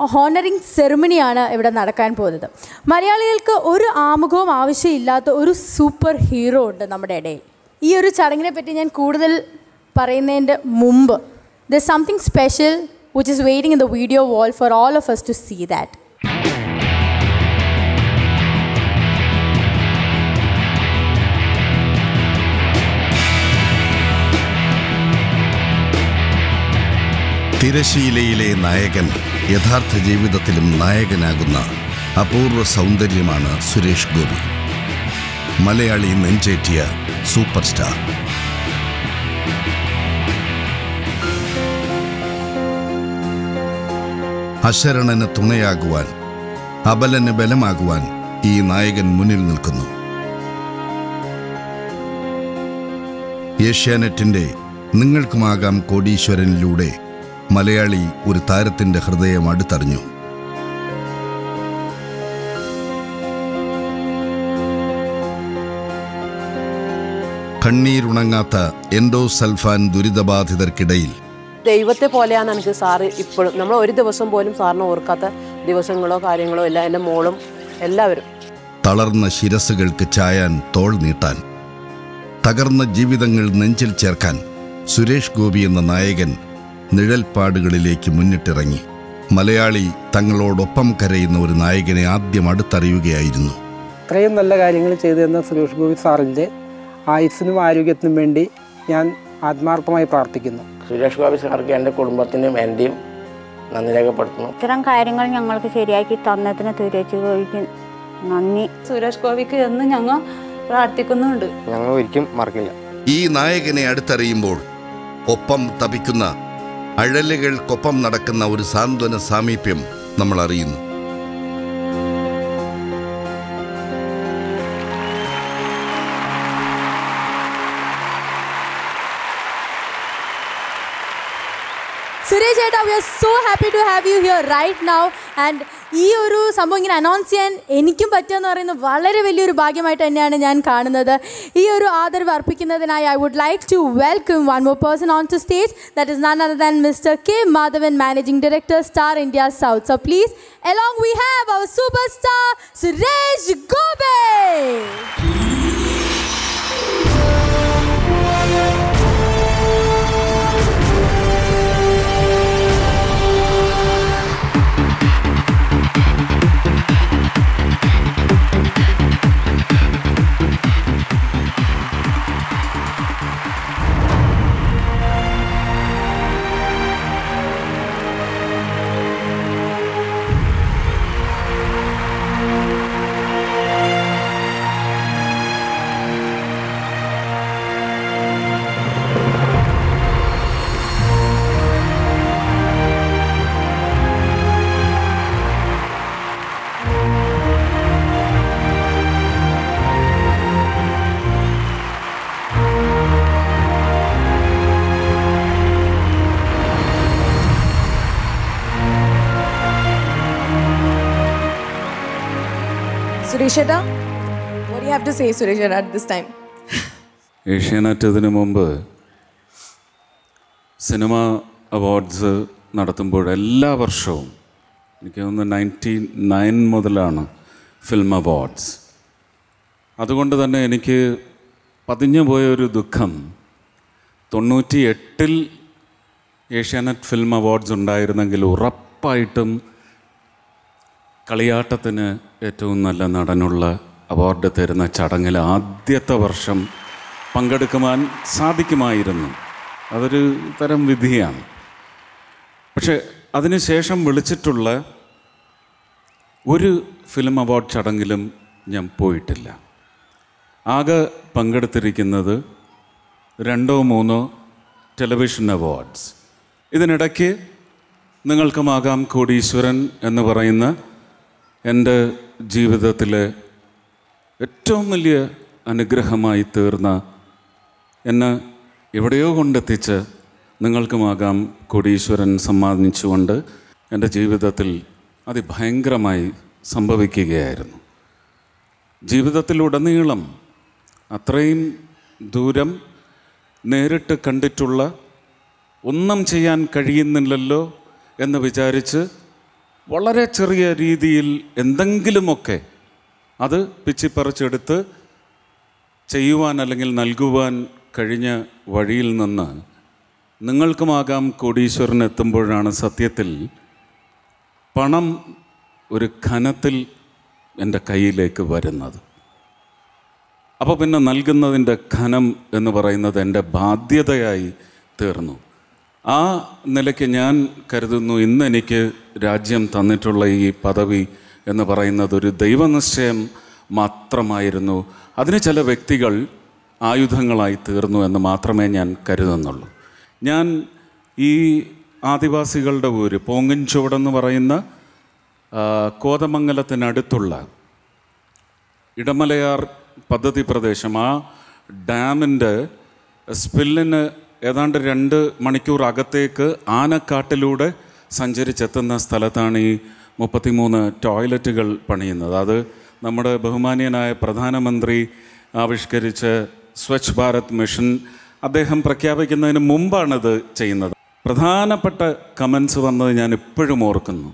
Honouring സെറിമണിയാണ് ഇവിടെ നടക്കാൻ പോകുന്നത് മലയാളികൾക്ക് ഒരു ആമുഖവും ആവശ്യമില്ലാത്ത ഒരു സൂപ്പർ ഹീറോ ഉണ്ട് നമ്മുടെ ഇടയിൽ ഈ ഒരു ചടങ്ങിനെ പറ്റി ഞാൻ കൂടുതൽ പറയുന്നതിൻ്റെ മുമ്പ് the something special which is waiting in the video wall for all of us to see that തിരശീലയിലെ നായകൻ യഥാർത്ഥ ജീവിതത്തിലും നായകനാകുന്ന അപൂർവ സൗന്ദര്യമാണ് സുരേഷ് ഗോപി മലയാളി നെഞ്ചേറ്റിയ സൂപ്പർ സ്റ്റാർ അശരണന് തുണയാകുവാൻ അബലന് ബലമാകുവാൻ ഈ നായകൻ മുന്നിൽ നിൽക്കുന്നു ഏഷ്യാനെറ്റിന്റെ നിങ്ങൾക്കുമാകാം കോടീശ്വരനിലൂടെ മലയാളി ഒരു താരത്തിന്റെ ഹൃദയം അടുത്തറിഞ്ഞു കണ്ണീരുണങ്ങാത്ത എൻഡോസൾഫാൻ ദുരിതബാധിതർക്കിടയിൽ ദൈവത്തെ പോലെയാണ് എനിക്ക് സാറ് ഇപ്പോഴും നമ്മൾ ഒരു ദിവസം പോലും സാറിനെ ഓർക്കാത്ത ദിവസങ്ങളോ കാര്യങ്ങളോ ഇല്ല എൻ്റെ മോളും എല്ലാവരും തളർന്ന ശിരസുകൾക്ക് ചായാൻ തോൾ നീട്ടാൻ തകർന്ന ജീവിതങ്ങൾ നെഞ്ചിൽ ചേർക്കാൻ സുരേഷ് ഗോപി എന്ന നായകൻ നിഴൽപ്പാടുകളിലേക്ക് മുന്നിട്ടിറങ്ങി മലയാളി തങ്ങളോടൊപ്പം കരയുന്ന ഒരു നായകനെ ആദ്യം അടുത്തറിയുകയായിരുന്നു ഇത്രയും നല്ല കാര്യങ്ങൾ ചെയ്തു തന്ന സുരേഷ് ഗോപി സാറിൻ്റെ ആയുസ്സിനും ആരോഗ്യത്തിനും വേണ്ടി ഞാൻ ആത്മാർത്ഥമായി പ്രാർത്ഥിക്കുന്നു സുരേഷ് ഗോപി സാർക്ക് എൻ്റെ കുടുംബത്തിനും എൻ്റെയും നന്ദി രേഖപ്പെടുത്തുന്നു ഇത്തരം കാര്യങ്ങൾ ഞങ്ങൾക്ക് ശരിയാക്കി തന്നതിന് തുരച്ചു ഗോപിക്ക് നന്ദി സുരേഷ് ഗോപിക്ക് എന്ന് ഞങ്ങൾ പ്രാർത്ഥിക്കുന്നുണ്ട് ഞങ്ങൾ ഒരിക്കലും മറക്കില്ല ഈ നായകനെ അടുത്തറിയുമ്പോൾ ഒപ്പം തപിക്കുന്ന അഴലുകൾക്കൊപ്പം നടക്കുന്ന ഒരു സാന്ത്വന സാമീപ്യം നമ്മൾ അറിയുന്നു സുരേഷ് ചേട്ടാ we are so happy to have you here right now and ഈ ഒരു സംഭവം ഇങ്ങനെ അനൗൺസ് ചെയ്യാൻ എനിക്കും പറ്റുമെന്ന് പറയുന്നത് വളരെ വലിയൊരു ഭാഗ്യമായിട്ട് തന്നെയാണ് ഞാൻ കാണുന്നത് ഈ ഒരു ആദരവ് അർപ്പിക്കുന്നതിനായി I would like to welcome one more person on to stage that is none other than mister K Madhavan managing director Star India South so please along we have our superstar Suresh ഗോപേ സുരേഷേട്ടാ what do you have to say സുരേഷേട്ടാ at this time Asianet ഇതിനു മുമ്പ് cinema awards നടത്തുമ്പോൾ എല്ലാ വർഷവും എനിക്ക് തോന്നുന്നു നയൻറ്റി നയൻ മുതലാണ് ഫിലിം അവാർഡ്സ് അതുകൊണ്ട് തന്നെ എനിക്ക് പതിഞ്ഞു പോയ ഒരു ദുഃഖം തൊണ്ണൂറ്റി എട്ടിൽ ഏഷ്യാനെറ്റ് ഫിലിം അവാർഡ്സ് ഉണ്ടായിരുന്നെങ്കിൽ ഉറപ്പായിട്ടും കളിയാട്ടത്തിന് ഏറ്റവും നല്ല നടനുള്ള അവാർഡ് തരുന്ന ചടങ്ങിൽ ആദ്യത്തെ വർഷം പങ്കെടുക്കുവാൻ സാധിക്കുമായിരുന്നു അതൊരു തരം വിധിയാണ് പക്ഷെ അതിനുശേഷം വിളിച്ചിട്ടുള്ള ഒരു ഫിലിം അവാർഡ് ചടങ്ങിലും ഞാൻ പോയിട്ടില്ല ആകെ പങ്കെടുത്തിരിക്കുന്നത് രണ്ടോ മൂന്നോ ടെലിവിഷൻ അവാർഡ്സ് ഇതിനിടയ്ക്ക് നിങ്ങൾക്കുമാകാം കോടീശ്വരൻ എന്ന് പറയുന്ന എൻ്റെ ജീവിതത്തിലെ ഏറ്റവും വലിയ അനുഗ്രഹമായി തീർന്ന എന്നെ എവിടെയോ കൊണ്ടെത്തിച്ച് നിങ്ങൾക്കുമാകാം കോടീശ്വരൻ സമ്മാനിച്ചുകൊണ്ട് എൻ്റെ ജീവിതത്തിൽ അതിഭയങ്കരമായി സംഭവിക്കുകയായിരുന്നു ജീവിതത്തിലുടനീളം അത്രയും ദൂരം നേരിട്ട് കണ്ടിട്ടുള്ള ഒന്നും ചെയ്യാൻ കഴിയുന്നില്ലല്ലോ എന്ന് വിചാരിച്ച് വളരെ ചെറിയ രീതിയിൽ എന്തെങ്കിലുമൊക്കെ അത് പിച്ചിപ്പറിച്ചെടുത്ത് ചെയ്യുവാൻ അല്ലെങ്കിൽ നൽകുവാൻ കഴിഞ്ഞ വഴിയിൽ നിന്ന് നിങ്ങൾക്കുമാകാം കോടീശ്വരൻ എത്തുമ്പോഴാണ് സത്യത്തിൽ പണം ഒരു ഘനത്തിൽ എൻ്റെ കയ്യിലേക്ക് വരുന്നത് അപ്പോൾ പിന്നെ നൽകുന്നതിൻ്റെ ഘനം എന്ന് പറയുന്നത് എൻ്റെ ബാധ്യതയായി തീർന്നു ആ നിലയ്ക്ക് ഞാൻ കരുതുന്നു ഇന്ന് എനിക്ക് രാജ്യം തന്നിട്ടുള്ള ഈ പദവി എന്ന് പറയുന്നത് ഒരു ദൈവനിശ്ചയം മാത്രമായിരുന്നു അതിന് ചില വ്യക്തികൾ ആയുധങ്ങളായി തീർന്നു എന്ന് മാത്രമേ ഞാൻ കരുതുന്നുള്ളൂ ഞാൻ ഈ ആദിവാസികളുടെ ഊര് പോങ്ങൻചുവടെന്ന് പറയുന്ന ആ, കോതമംഗലത്തിനടുത്തുള്ള ഇടമലയാർ പദ്ധതി പ്രദേശം ആ ഡാമിൻ്റെ സ്പില്ലിന് ഏതാണ്ട് രണ്ട് മണിക്കൂർ അകത്തേക്ക് ആനക്കാട്ടിലൂടെ സഞ്ചരിച്ചെത്തുന്ന സ്ഥലത്താണ് ഈ മുപ്പത്തിമൂന്ന് ടോയ്ലറ്റുകൾ പണിയുന്നത് അത് നമ്മുടെ ബഹുമാനീയനായ പ്രധാനമന്ത്രി ആവിഷ്കരിച്ച സ്വച്ഛ് ഭാരത് മിഷൻ അദ്ദേഹം പ്രഖ്യാപിക്കുന്നതിന് മുമ്പാണിത് ചെയ്യുന്നത് പ്രധാനപ്പെട്ട കമൻസ് വന്നത് ഞാൻ ഇപ്പോഴും ഓർക്കുന്നു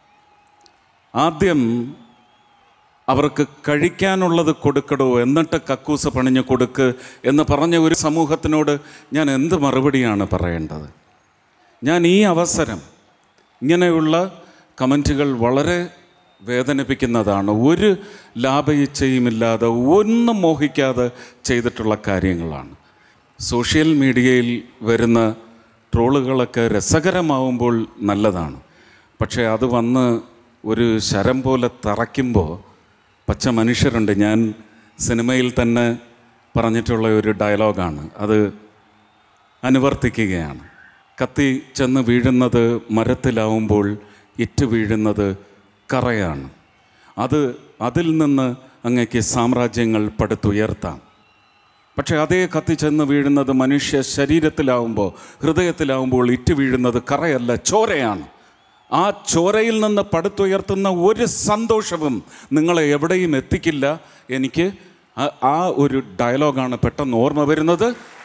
ആദ്യം അവർക്ക് കഴിക്കാനുള്ളത് കൊടുക്കടോ എന്നിട്ട് കക്കൂസ് പണിഞ്ഞ് കൊടുക്ക് എന്ന് പറഞ്ഞ ഒരു സമൂഹത്തിനോട് ഞാൻ എന്ത് മറുപടിയാണ് പറയേണ്ടത് ഞാൻ ഈ അവസരം ഇങ്ങനെയുള്ള കമൻറ്റുകൾ വളരെ വേദനിപ്പിക്കുന്നതാണ് ഒരു ലാഭയിച്ഛയുമില്ലാതെ ഒന്നും മോഹിക്കാതെ ചെയ്തിട്ടുള്ള കാര്യങ്ങളാണ് സോഷ്യൽ മീഡിയയിൽ വരുന്ന ട്രോളുകളൊക്കെ രസകരമാവുമ്പോൾ നല്ലതാണ് പക്ഷേ അത് വന്ന് ഒരു ശരം പോലെ തറയ്ക്കുമ്പോൾ പച്ച മനുഷ്യരുണ്ട് ഞാൻ സിനിമയിൽ തന്നെ പറഞ്ഞിട്ടുള്ള ഒരു ഡയലോഗാണ് അത് അനുവർത്തിക്കുകയാണ് കത്തി ചെന്ന് വീഴുന്നത് മരത്തിലാവുമ്പോൾ ഇറ്റ് വീഴുന്നത് കറയാണ് അത് അതിൽ നിന്ന് അങ്ങേക്ക് സാമ്രാജ്യങ്ങൾ പടുത്തുയർത്താം പക്ഷേ അതേ കത്തി ചെന്ന് വീഴുന്നത് മനുഷ്യ ശരീരത്തിലാവുമ്പോൾ ഹൃദയത്തിലാവുമ്പോൾ ഇറ്റ് വീഴുന്നത് കറയല്ല ചോരയാണ് ആ ചോരയിൽ നിന്ന് പടുത്തുയർത്തുന്ന ഒരു സന്തോഷവും നിങ്ങളെ എവിടെയും എത്തിക്കില്ല എനിക്ക് ആ- ആ ഒരു ഡയലോഗാണ് പെട്ടെന്ന് ഓർമ്മ വരുന്നത്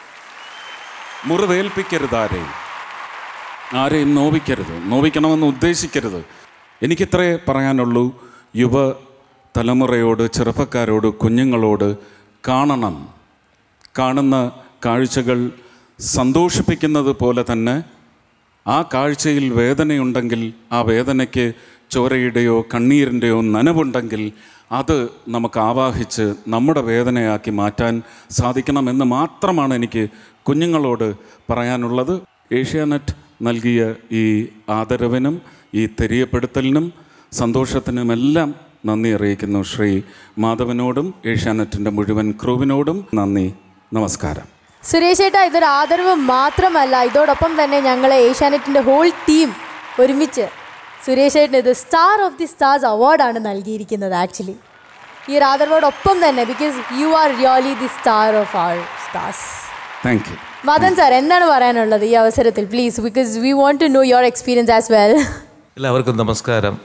മുറിവേൽപ്പിക്കരുത് ആരെയും ആരെയും നോവിക്കരുത് നോവിക്കണമെന്ന് ഉദ്ദേശിക്കരുത് എനിക്കിത്രേ പറയാനുള്ളൂ യുവ തലമുറയോട് ചെറുപ്പക്കാരോട് കുഞ്ഞുങ്ങളോട് കാണണം കാണുന്ന കാഴ്ചകൾ സന്തോഷിപ്പിക്കുന്നത് പോലെ തന്നെ ആ കാഴ്ചയിൽ വേദനയുണ്ടെങ്കിൽ ആ വേദനയ്ക്ക് ചോരയുടെയോ കണ്ണീരിൻ്റെയോ നനവുണ്ടെങ്കിൽ അത് നമുക്ക് ആവാഹിച്ച് നമ്മുടെ വേദനയാക്കി മാറ്റാൻ സാധിക്കണമെന്ന് മാത്രമാണ് എനിക്ക് കുഞ്ഞുങ്ങളോട് പറയാനുള്ളത് ഏഷ്യാനെറ്റ് നൽകിയ ഈ ആദരവിനും ഈ തെരിയപ്പെടുത്തലിനും സന്തോഷത്തിനുമെല്ലാം നന്ദി അറിയിക്കുന്നു ശ്രീ മാധവനോടും ഏഷ്യാനെറ്റിൻ്റെ മുഴുവൻ ക്രൂവിനോടും നന്ദി നമസ്കാരം സുരേഷ് ഏട്ടാ ഇതൊരു ആദരവ് മാത്രമല്ല ഇതോടൊപ്പം തന്നെ ഞങ്ങളെ ഏഷ്യാനെറ്റിൻ്റെ ഹോൾ ടീം ഒരുമിച്ച് സുരേഷ് ഏട്ടന് ഇത് സ്റ്റാർ ഓഫ് ദി സ്റ്റാർസ് അവാർഡാണ് നൽകിയിരിക്കുന്നത് ആക്ച്വലി ഈ ഒരു ആദരവോടൊപ്പം തന്നെ because you are really the star of our stars thank you Madan sir എന്താണ് പറയാനുള്ളത് ഈ അവസരത്തിൽ please because we want to know your experience as well എല്ലാവർക്കും നമസ്കാരം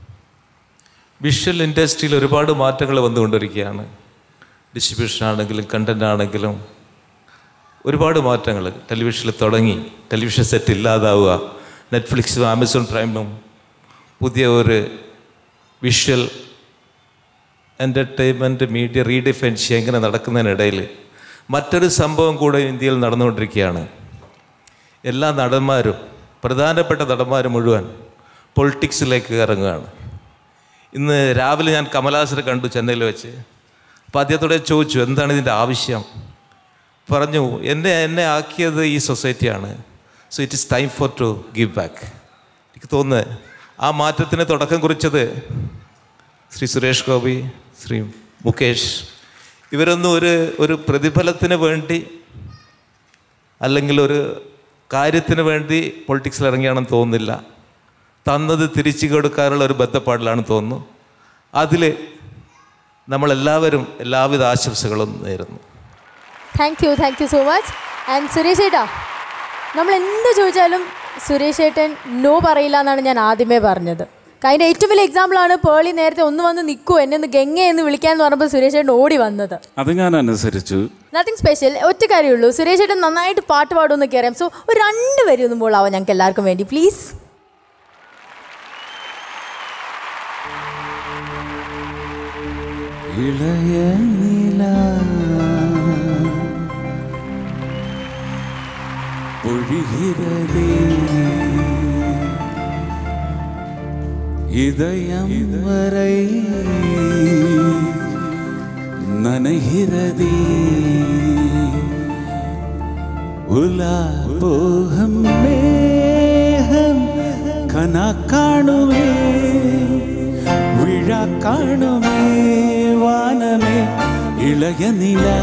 വിഷ്വൽ ഇൻഡസ്ട്രിയിൽ ഒരുപാട് മാറ്റങ്ങൾ വന്നുകൊണ്ടിരിക്കുകയാണ് ഡിസ്ട്രിബ്യൂഷൻ ആണെങ്കിലും കണ്ടന്റ് ആണെങ്കിലും ഒരുപാട് മാറ്റങ്ങൾ ടെലിവിഷനിൽ തുടങ്ങി ടെലിവിഷൻ സെറ്റ് ഇല്ലാതാവുക നെറ്റ്ഫ്ലിക്സും ആമസോൺ പ്രൈമും പുതിയ ഒരു വിഷ്വൽ എൻ്റർടൈൻമെൻറ്റ് മീഡിയ റീഡിഫൈൻ ചെയ്യുക ഇങ്ങനെ നടക്കുന്നതിനിടയിൽ മറ്റൊരു സംഭവം കൂടെ ഇന്ത്യയിൽ നടന്നുകൊണ്ടിരിക്കുകയാണ് എല്ലാ നടന്മാരും പ്രധാനപ്പെട്ട നടന്മാർ മുഴുവൻ പൊളിറ്റിക്സിലേക്ക് ഇറങ്ങുകയാണ് ഇന്ന് രാവിലെ ഞാൻ കമലഹാസനെ കണ്ടു ചെന്നൈയിൽ വെച്ച് അപ്പോൾ അദ്ദേഹത്തോടെ ചോദിച്ചു എന്താണ് ഇതിൻ്റെ ആവശ്യം പറഞ്ഞു എന്നെ എന്നെ ആക്കിയത് ഈ സൊസൈറ്റിയാണ് so it is time for to give back എനിക്ക് തോന്നുന്നത് ആ മാറ്റത്തിന് തുടക്കം കുറിച്ചത് ശ്രീ സുരേഷ് ഗോപി ശ്രീ മുകേഷ് ഇവരൊന്നും ഒരു ഒരു പ്രതിഫലത്തിന് വേണ്ടി അല്ലെങ്കിൽ ഒരു കാര്യത്തിന് വേണ്ടി പൊളിറ്റിക്സിൽ ഇറങ്ങിയാണെന്ന് തോന്നുന്നില്ല തന്നത് തിരിച്ചു കൊടുക്കാനുള്ള ഒരു ബന്ധപ്പാടിലാണെന്ന് തോന്നുന്നു അതിൽ നമ്മളെല്ലാവരും എല്ലാവിധ ആശംസകളും നേരുന്നു thank you thank you so much and Suresh ഏട്ടാ നമ്മൾ എന്ത് ചോദിച്ചാലും സുരേഷ് ഏട്ടൻ നോ പറയില്ല എന്നാണ് ഞാൻ ആദ്യമേ പറഞ്ഞത് അതിൻ്റെ ഏറ്റവും വലിയ എക്സാമ്പിളാണ് പേളി നേരത്തെ ഒന്ന് വന്ന് നിൽക്കൂ എന്നെ ഒന്ന് ഗംഗ എന്ന് വിളിക്കാന്ന് പറഞ്ഞപ്പോൾ സുരേഷ് ഏട്ടൻ ഓടി വന്നത് അത് ഞാൻ അനുസരിച്ചു നത്തിങ് സ്പെഷ്യൽ ഒറ്റ കാര്യമുള്ളൂ സുരേഷ് ഏട്ടൻ നന്നായിട്ട് പാട്ട് പാടുമെന്നൊക്കെ അറിയാം സോ ഒരു രണ്ട് വരി ഒന്നും പോളാവാം ഞങ്ങൾക്ക് എല്ലാവർക്കും വേണ്ടി പ്ലീസ് ഇളയ നില പൊഴിகிறதே இதயம் வரை நனைகிறதே உலா போகம் மேகம் கனா காணுமே விழா காணுமே வானமே இளைய நிலா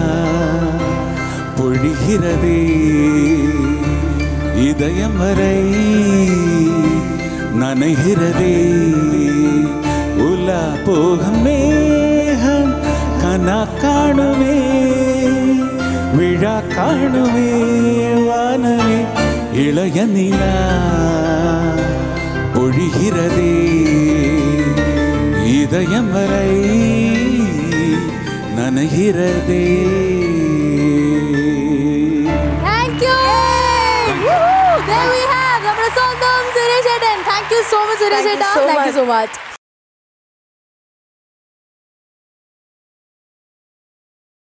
பொழிகிறதே இதயம் வரை நனைகிறதே உலா போகும் மேகம் கனா காணுமே விழா காணுமே வானமே இளைய நிலா பொழிகிறதே இதயம் வரை நனைகிறதே thank you there we have നമ്മുടെ സ്വന്തം സുരേഷ് ഏട്ടൻ thank you so much Suresh Thank you ഏട്ടാ so thank you much. So much